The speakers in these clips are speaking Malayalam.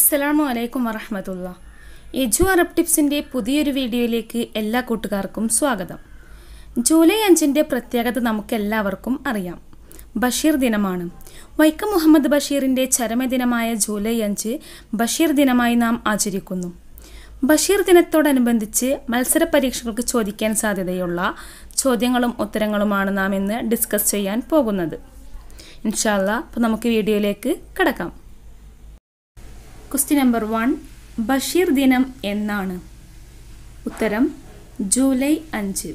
അസ്സലാമു അലൈക്കും വറഹമത്തുള്ള എജു അറബ് ടിപ്സിൻ്റെ പുതിയൊരു വീഡിയോയിലേക്ക് എല്ലാ കൂട്ടുകാർക്കും സ്വാഗതം ജൂലൈ അഞ്ചിൻ്റെ പ്രത്യേകത നമുക്കെല്ലാവർക്കും അറിയാം ബഷീർ ദിനമാണ് വൈക്കം മുഹമ്മദ് ബഷീറിൻ്റെ ചരമദിനമായ ജൂലൈ അഞ്ച് ബഷീർ ദിനമായി നാം ആചരിക്കുന്നു ബഷീർ ദിനത്തോടനുബന്ധിച്ച് മത്സര പരീക്ഷകൾക്ക് ചോദിക്കാൻ സാധ്യതയുള്ള ചോദ്യങ്ങളും ഉത്തരങ്ങളുമാണ് നാം ഇന്ന് ഡിസ്കസ് ചെയ്യാൻ പോകുന്നത് ഇൻഷാല്ല അപ്പോൾ നമുക്ക് വീഡിയോയിലേക്ക് കിടക്കാം ക്വസ്റ്റ്യൻ നമ്പർ വൺ ബഷീർ ദിനം എന്നാണ് ഉത്തരം ജൂലൈ അഞ്ച്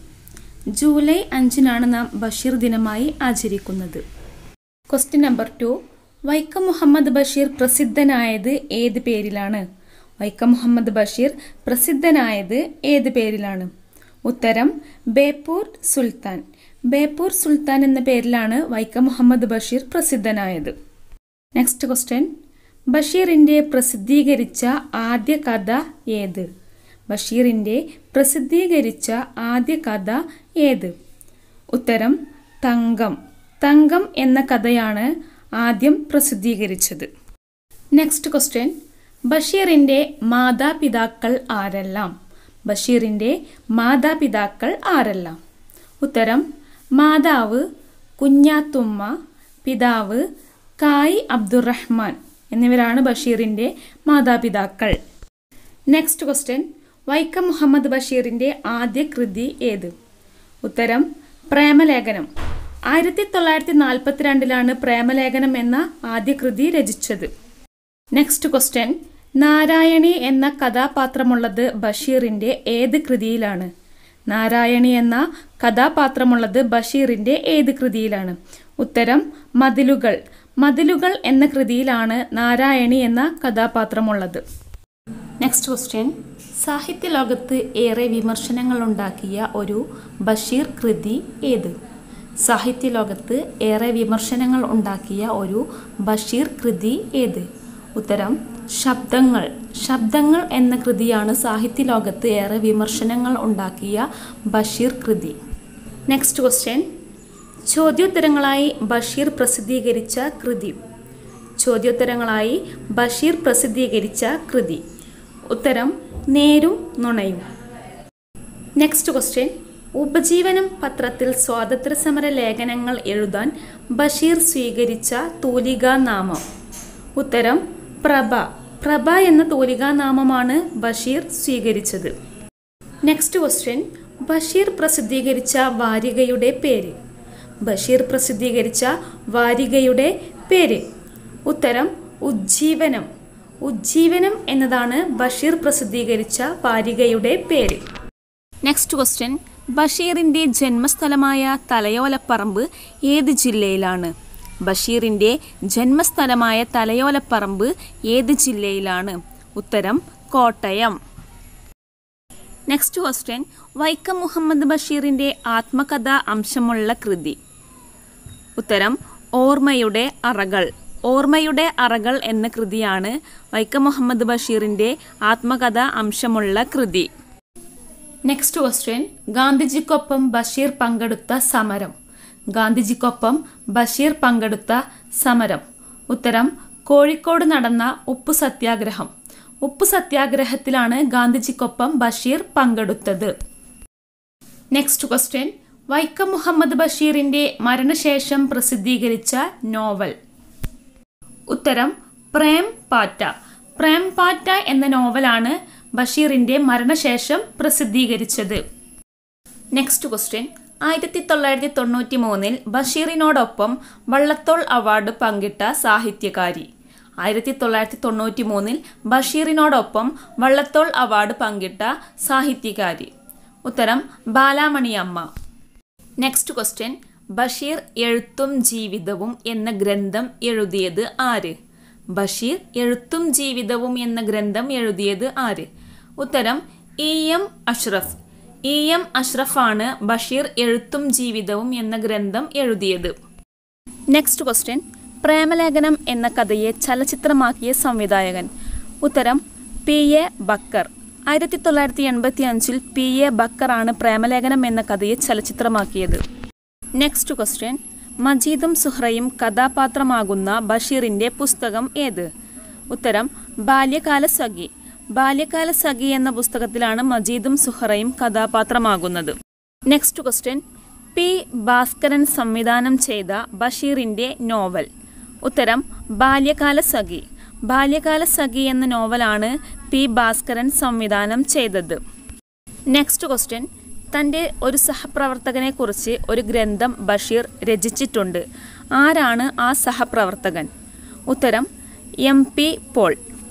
ജൂലൈ അഞ്ചിനാണ് നാം ബഷീർ ദിനമായി ആചരിക്കുന്നത് question number two Vaikom Muhammad Basheer പ്രസിദ്ധനായത് ഏത് പേരിലാണ് വൈക്കം മുഹമ്മദ് ബഷീർ പ്രസിദ്ധനായത് ഏത് പേരിലാണ് ഉത്തരം ബേപ്പൂർ സുൽത്താൻ ബേപ്പൂർ സുൽത്താൻ എന്ന പേരിലാണ് വൈക്കം മുഹമ്മദ് ബഷീർ പ്രസിദ്ധനായത് നെക്സ്റ്റ് ക്വസ്റ്റ്യൻ ബഷീറിൻ്റെ പ്രസിദ്ധീകരിച്ച ആദ്യ കഥ ഏത് ബഷീറിൻ്റെ പ്രസിദ്ധീകരിച്ച ആദ്യ കഥ ഏത് ഉത്തരം തങ്കം തങ്കം എന്ന കഥയാണ് ആദ്യം പ്രസിദ്ധീകരിച്ചത് നെക്സ്റ്റ് ക്വസ്റ്റ്യൻ ബഷീറിൻ്റെ മാതാപിതാക്കൾ ആരെല്ലാം ബഷീറിൻ്റെ മാതാപിതാക്കൾ ആരെല്ലാം ഉത്തരം മാതാവ് കുഞ്ഞാത്തുമ്മ പിതാവ് കായ് അബ്ദുറഹ്മാൻ എന്നിവരാണ് ബഷീറിൻ്റെ മാതാപിതാക്കൾ നെക്സ്റ്റ് ക്വസ്റ്റ്യൻ വൈക്കം മുഹമ്മദ് ബഷീറിൻ്റെ ആദ്യ കൃതി ഏത് ഉത്തരം പ്രേമലേഖനം ആയിരത്തി തൊള്ളായിരത്തി നാൽപ്പത്തിരണ്ടിലാണ് പ്രേമലേഖനം എന്ന ആദ്യ കൃതി രചിച്ചത് നെക്സ്റ്റ് ക്വസ്റ്റ്യൻ നാരായണി എന്ന കഥാപാത്രമുള്ളത് ബഷീറിൻ്റെ ഏത് കൃതിയിലാണ് നാരായണി എന്ന കഥാപാത്രമുള്ളത് ബഷീറിൻ്റെ ഏത് കൃതിയിലാണ് ഉത്തരം മതിലുകൾ മതിലുകൾ എന്ന കൃതിയിലാണ് നാരായണി എന്ന കഥാപാത്രമുള്ളത് നെക്സ്റ്റ് ക്വസ്റ്റ്യൻ സാഹിത്യ ലോകത്ത് ഏറെ വിമർശനങ്ങൾ ഉണ്ടാക്കിയ ഒരു ബഷീർ കൃതി ഏത് സാഹിത്യ ലോകത്ത് ഏറെ വിമർശനങ്ങൾ ഉണ്ടാക്കിയ ഒരു ബഷീർ കൃതി ഏത് ഉത്തരം ശബ്ദങ്ങൾ ശബ്ദങ്ങൾ എന്ന കൃതിയാണ് സാഹിത്യ ലോകത്ത് ഏറെ വിമർശനങ്ങൾ ഉണ്ടാക്കിയ ബഷീർ കൃതി നെക്സ്റ്റ് ക്വസ്റ്റ്യൻ ചോദ്യോത്തരങ്ങളായി ബഷീർ പ്രസിദ്ധീകരിച്ച കൃതി ചോദ്യോത്തരങ്ങളായി ബഷീർ പ്രസിദ്ധീകരിച്ച കൃതി ഉത്തരം നേരും നുണയും നെക്സ്റ്റ് ക്വസ്റ്റ്യൻ ഉപജീവനം പത്രത്തിൽ സ്വാതന്ത്ര്യ സമര ലേഖനങ്ങൾ എഴുതാൻ ബഷീർ സ്വീകരിച്ച തൂലികാനാമം ഉത്തരം പ്രഭ പ്രഭ എന്ന തൂലികാനാമമാണ് ബഷീർ സ്വീകരിച്ചത് നെക്സ്റ്റ് ക്വസ്റ്റ്യൻ ബഷീർ പ്രസിദ്ധീകരിച്ച വാരികയുടെ പേര് ബഷീർ പ്രസിദ്ധീകരിച്ച വാരികയുടെ പേര് ഉത്തരം ഉജ്ജീവനം ഉജ്ജീവനം എന്നതാണ് ബഷീർ പ്രസിദ്ധീകരിച്ച വാരികയുടെ പേര് നെക്സ്റ്റ് ക്വസ്റ്റ്യൻ ബഷീറിൻ്റെ ജന്മസ്ഥലമായ തലയോലപ്പറമ്പ് ഏത് ജില്ലയിലാണ് ബഷീറിൻ്റെ ജന്മസ്ഥലമായ തലയോലപ്പറമ്പ് ഏത് ജില്ലയിലാണ് ഉത്തരം കോട്ടയം നെക്സ്റ്റ് ക്വസ്റ്റ്യൻ വൈക്കം മുഹമ്മദ് ബഷീറിൻ്റെ ആത്മകഥ അംശമുള്ള കൃതി ഉത്തരം ഓർമ്മയുടെ അറകൾ ഓർമ്മയുടെ അറകൾ എന്ന കൃതിയാണ് വൈക്കം മുഹമ്മദ് ബഷീറിൻ്റെ ആത്മകഥ അംശമുള്ള കൃതി നെക്സ്റ്റ് ക്വസ്റ്റ്യൻ ഗാന്ധിജിക്കൊപ്പം ബഷീർ പങ്കെടുത്ത സമരം ഗാന്ധിജിക്കൊപ്പം ബഷീർ പങ്കെടുത്ത സമരം ഉത്തരം കോഴിക്കോട് നടന്ന ഉപ്പു സത്യാഗ്രഹം ഉപ്പു സത്യാഗ്രഹത്തിലാണ് ഗാന്ധിജിക്കൊപ്പം ബഷീർ പങ്കെടുത്തത് നെക്സ്റ്റ് ക്വസ്റ്റ്യൻ വൈക്കം മുഹമ്മദ് ബഷീറിന്റെ മരണശേഷം പ്രസിദ്ധീകരിച്ച നോവൽ ഉത്തരം പ്രേം പാറ്റ പ്രേം പാറ്റ എന്ന നോവലാണ് ബഷീറിന്റെ മരണശേഷം പ്രസിദ്ധീകരിച്ചത് നെക്സ്റ്റ് ക്വസ്റ്റ്യൻ ആയിരത്തി തൊള്ളായിരത്തി തൊണ്ണൂറ്റി മൂന്നിൽ ബഷീറിനോടൊപ്പം വള്ളത്തോൾ അവാർഡ് പങ്കിട്ട സാഹിത്യകാരി ആയിരത്തി തൊള്ളായിരത്തി തൊണ്ണൂറ്റി മൂന്നിൽ ബഷീറിനോടൊപ്പം വള്ളത്തോൾ അവാർഡ് പങ്കിട്ട സാഹിത്യകാരി ഉത്തരം ബാലാമണിയമ്മ നെക്സ്റ്റ് ക്വസ്റ്റ്യൻ ബഷീർ എഴുത്തും ജീവിതവും എന്ന ഗ്രന്ഥം എഴുതിയത് ആര് ബഷീർ എഴുത്തും ജീവിതവും എന്ന ഗ്രന്ഥം എഴുതിയത് ആര് ഉത്തരം E M Ashraf E M അഷ്റഫാണ് ബഷീർ എഴുത്തും ജീവിതവും എന്ന ഗ്രന്ഥം എഴുതിയത് നെക്സ്റ്റ് ക്വസ്റ്റ്യൻ പ്രേമലേഖനം എന്ന കഥയെ ചലച്ചിത്രമാക്കിയ സംവിധായകൻ ഉത്തരം പി എ ബക്കർ ആയിരത്തി തൊള്ളായിരത്തി എൺപത്തി അഞ്ചിൽ പി എ ബക്കറാണ് പ്രേമലേഖനം എന്ന കഥയെ ചലച്ചിത്രമാക്കിയത് നെക്സ്റ്റ് ക്വസ്റ്റ്യൻ മജീദും സുഹ്റയും കഥാപാത്രമാകുന്ന ബഷീറിന്റെ പുസ്തകം ഏത് ഉത്തരം ബാല്യകാല സഖി ബാല്യകാല സഖി എന്ന പുസ്തകത്തിലാണ് മജീദും സുഹറയും കഥാപാത്രമാകുന്നത് നെക്സ്റ്റ് ക്വസ്റ്റ്യൻ പി ഭാസ്കരൻ സംവിധാനം ചെയ്ത ബഷീറിൻ്റെ നോവൽ ഉത്തരം ബാല്യകാല സഖി ബാല്യകാല സഖി എന്ന നോവലാണ് പി ഭാസ്കരൻ സംവിധാനം ചെയ്തത് നെക്സ്റ്റ് ക്വസ്റ്റ്യൻ തൻ്റെ ഒരു സഹപ്രവർത്തകനെ കുറിച്ച് ഒരു ഗ്രന്ഥം ബഷീർ രചിച്ചിട്ടുണ്ട് ആരാണ് ആ സഹപ്രവർത്തകൻ ഉത്തരം M P Paul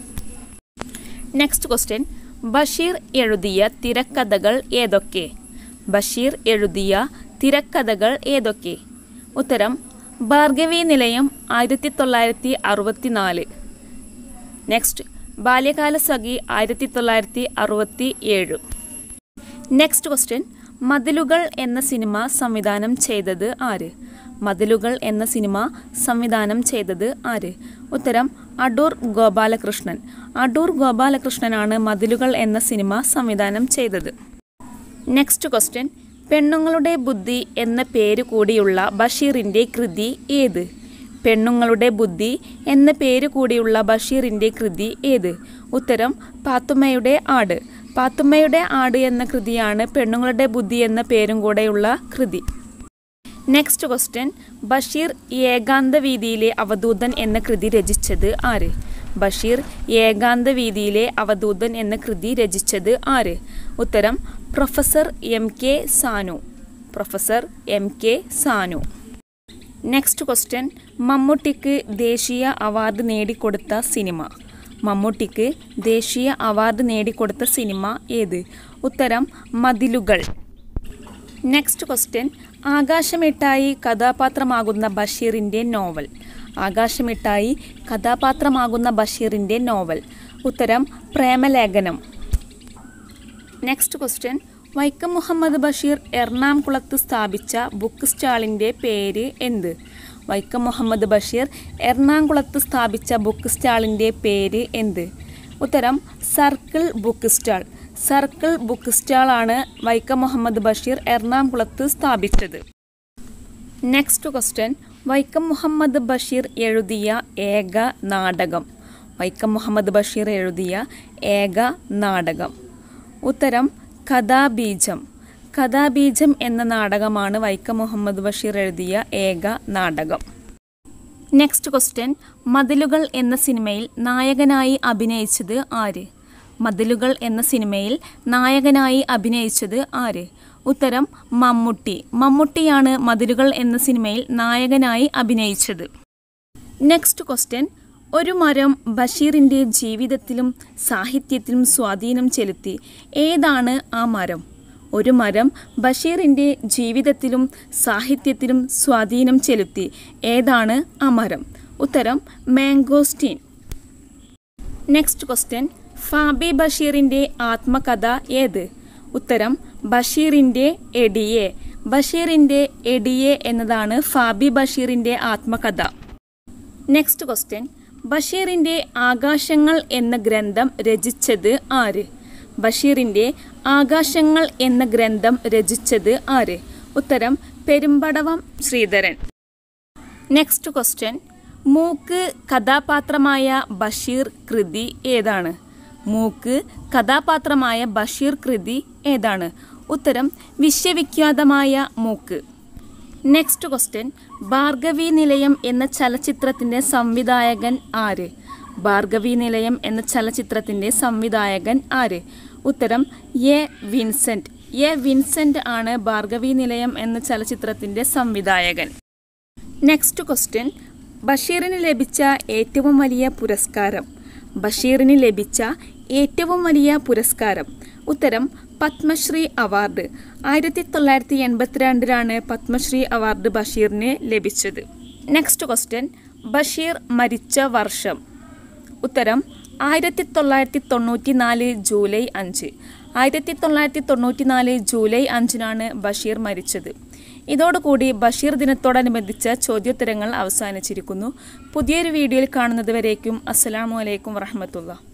next question Basheer എഴുതിയ തിരക്കഥകൾ ഏതൊക്കെ ബഷീർ എഴുതിയ തിരക്കഥകൾ ഏതൊക്കെ ഉത്തരം ഭാർഗവി നിലയം ആയിരത്തി തൊള്ളായിരത്തി അറുപത്തിനാല് നെക്സ്റ്റ് ബാല്യകാല സഖി ആയിരത്തി തൊള്ളായിരത്തി അറുപത്തി ഏഴ് നെക്സ്റ്റ് ക്വസ്റ്റ്യൻ മതിലുകൾ എന്ന സിനിമ സംവിധാനം ചെയ്തത് ആര് മതിലുകൾ എന്ന സിനിമ സംവിധാനം ചെയ്തത് ആര് ഉത്തരം അടൂർ ഗോപാലകൃഷ്ണൻ അടൂർ ഗോപാലകൃഷ്ണനാണ് മതിലുകൾ എന്ന സിനിമ സംവിധാനം ചെയ്തത് നെക്സ്റ്റ് ക്വസ്റ്റ്യൻ പെണ്ണുങ്ങളുടെ ബുദ്ധി എന്ന പേര് കൂടിയുള്ള ബഷീറിൻ്റെ കൃതി ഏത് പെണ്ണുങ്ങളുടെ ബുദ്ധി എന്ന പേര് കൂടിയുള്ള ബഷീറിൻ്റെ കൃതി ഏത് ഉത്തരം പാത്തുമ്മയുടെ ആട് പാത്തുമ്മയുടെ ആട് എന്ന കൃതിയാണ് പെണ്ണുങ്ങളുടെ ബുദ്ധി എന്ന പേരും കൂടെയുള്ള കൃതി നെക്സ്റ്റ് ക്വസ്റ്റ്യൻ ബഷീർ ഏകാന്ത വീതിയിലെ അവധൂതൻ എന്ന കൃതി രചിച്ചത് ആര് ബഷീർ ഏകാന്ത വീതിയിലെ അവധൂതൻ എന്ന കൃതി രചിച്ചത് ആര് ഉത്തരം professor M K Sanu professor M K Sanu next question മമ്മൂട്ടിക്ക് ദേശീയ അവാർഡ് നേടിക്കൊടുത്ത സിനിമ മമ്മൂട്ടിക്ക് ദേശീയ അവാർഡ് നേടിക്കൊടുത്ത സിനിമ ഏത് ഉത്തരം മതിലുകൾ നെക്സ്റ്റ് ക്വസ്റ്റ്യൻ ആകാശമിട്ടായി കഥാപാത്രമാകുന്ന ബഷീറിൻ്റെ നോവൽ ആകാശമിട്ടായി കഥാപാത്രമാകുന്ന ബഷീറിൻ്റെ നോവൽ ഉത്തരം പ്രേമലേഖനം നെക്സ്റ്റ് ക്വസ്റ്റ്യൻ വൈക്കം മുഹമ്മദ് ബഷീർ എറണാകുളത്ത് സ്ഥാപിച്ച ബുക്ക് സ്റ്റാളിൻ്റെ പേര് എന്ത് വൈക്കം മുഹമ്മദ് ബഷീർ എറണാകുളത്ത് സ്ഥാപിച്ച ബുക്ക് സ്റ്റാളിൻ്റെ പേര് എന്ത് ഉത്തരം circle book stall circle book സ്റ്റാളാണ് വൈക്കം മുഹമ്മദ് ബഷീർ എറണാകുളത്ത് സ്ഥാപിച്ചത് നെക്സ്റ്റ് ക്വസ്റ്റ്യൻ വൈക്കം മുഹമ്മദ് ബഷീർ എഴുതിയ ഏക നാടകം വൈക്കം മുഹമ്മദ് ബഷീർ എഴുതിയ ഏക നാടകം ഉത്തരം കഥാബീജം കഥാബീജം എന്ന നാടകമാണ് വൈക്കം മുഹമ്മദ് ബഷീർ എഴുതിയ ഏക നാടകം നെക്സ്റ്റ് ക്വസ്റ്റ്യൻ മതിലുകൾ എന്ന സിനിമയിൽ നായകനായി അഭിനയിച്ചത് ആര് മതിലുകൾ എന്ന സിനിമയിൽ നായകനായി അഭിനയിച്ചത് ആര് ഉത്തരം മമ്മൂട്ടി മമ്മൂട്ടിയാണ് മതിലുകൾ എന്ന സിനിമയിൽ നായകനായി അഭിനയിച്ചത് നെക്സ്റ്റ് ക്വസ്റ്റ്യൻ ഒരു മരം ബഷീറിൻ്റെ ജീവിതത്തിലും സാഹിത്യത്തിലും സ്വാധീനം ചെലുത്തി ഏതാണ് ആ മരം ഒരു മരം ബഷീറിൻ്റെ ജീവിതത്തിലും സാഹിത്യത്തിലും സ്വാധീനം ചെലുത്തി ഏതാണ് ആ മരം ഉത്തരം മാംഗോസ്റ്റീൻ നെക്സ്റ്റ് ക്വസ്റ്റ്യൻ ഫാബി ബഷീറിൻ്റെ ആത്മകഥ ഏത് ഉത്തരം ബഷീറിൻ്റെ എഡിയെ ബഷീറിൻ്റെ എഡിയെ എന്നതാണ് ഫാബി ബഷീറിൻ്റെ ആത്മകഥ നെക്സ്റ്റ് ക്വസ്റ്റ്യൻ ബഷീറിൻ്റെ ആകാശങ്ങൾ എന്ന ഗ്രന്ഥം രചിച്ചത് ആര് ബഷീറിൻ്റെ ആകാശങ്ങൾ എന്ന ഗ്രന്ഥം രചിച്ചത് ആര് ഉത്തരം പെരുമ്പടവം ശ്രീധരൻ നെക്സ്റ്റ് ക്വസ്റ്റ്യൻ മൂക്ക് കഥാപാത്രമായ ബഷീർ കൃതി ഏതാണ് മൂക്ക് കഥാപാത്രമായ ബഷീർ കൃതി ഏതാണ് ഉത്തരം വിശ്വവിഖ്യാതമായ മൂക്ക് നെക്സ്റ്റ് ക്വസ്റ്റ്യൻ ഭാർഗവി നിലയം എന്ന ചലച്ചിത്രത്തിൻ്റെ സംവിധായകൻ ആര് ഭാർഗവി നിലയം എന്ന ചലച്ചിത്രത്തിൻ്റെ സംവിധായകൻ ആര് ഉത്തരം എ വിൻസെന്റ് എ വിൻസെന്റ് ആണ് ഭാർഗവി നിലയം എന്ന ചലച്ചിത്രത്തിൻ്റെ സംവിധായകൻ നെക്സ്റ്റ് ക്വസ്റ്റ്യൻ ബഷീറിന് ലഭിച്ച ഏറ്റവും വലിയ പുരസ്കാരം ബഷീറിന് ലഭിച്ച ഏറ്റവും വലിയ പുരസ്കാരം ഉത്തരം പത്മശ്രീ അവാർഡ് ആയിരത്തി തൊള്ളായിരത്തി എൺപത്തിരണ്ടിലാണ് പത്മശ്രീ അവാർഡ് ബഷീറിന് ലഭിച്ചത് നെക്സ്റ്റ് ക്വസ്റ്റ്യൻ ബഷീർ മരിച്ച വർഷം ഉത്തരം ആയിരത്തി തൊള്ളായിരത്തി തൊണ്ണൂറ്റി നാല് ജൂലൈ അഞ്ച് ആയിരത്തി തൊള്ളായിരത്തി തൊണ്ണൂറ്റി നാല് ജൂലൈ അഞ്ചിനാണ് ബഷീർ മരിച്ചത് ഇതോടുകൂടി ബഷീർ ദിനത്തോടനുബന്ധിച്ച ചോദ്യോത്തരങ്ങൾ അവസാനിച്ചിരിക്കുന്നു പുതിയൊരു വീഡിയോയിൽ കാണുന്നത് വരേക്കും അസ്സലാമു അലൈക്കും വറഹമത്തുള്ള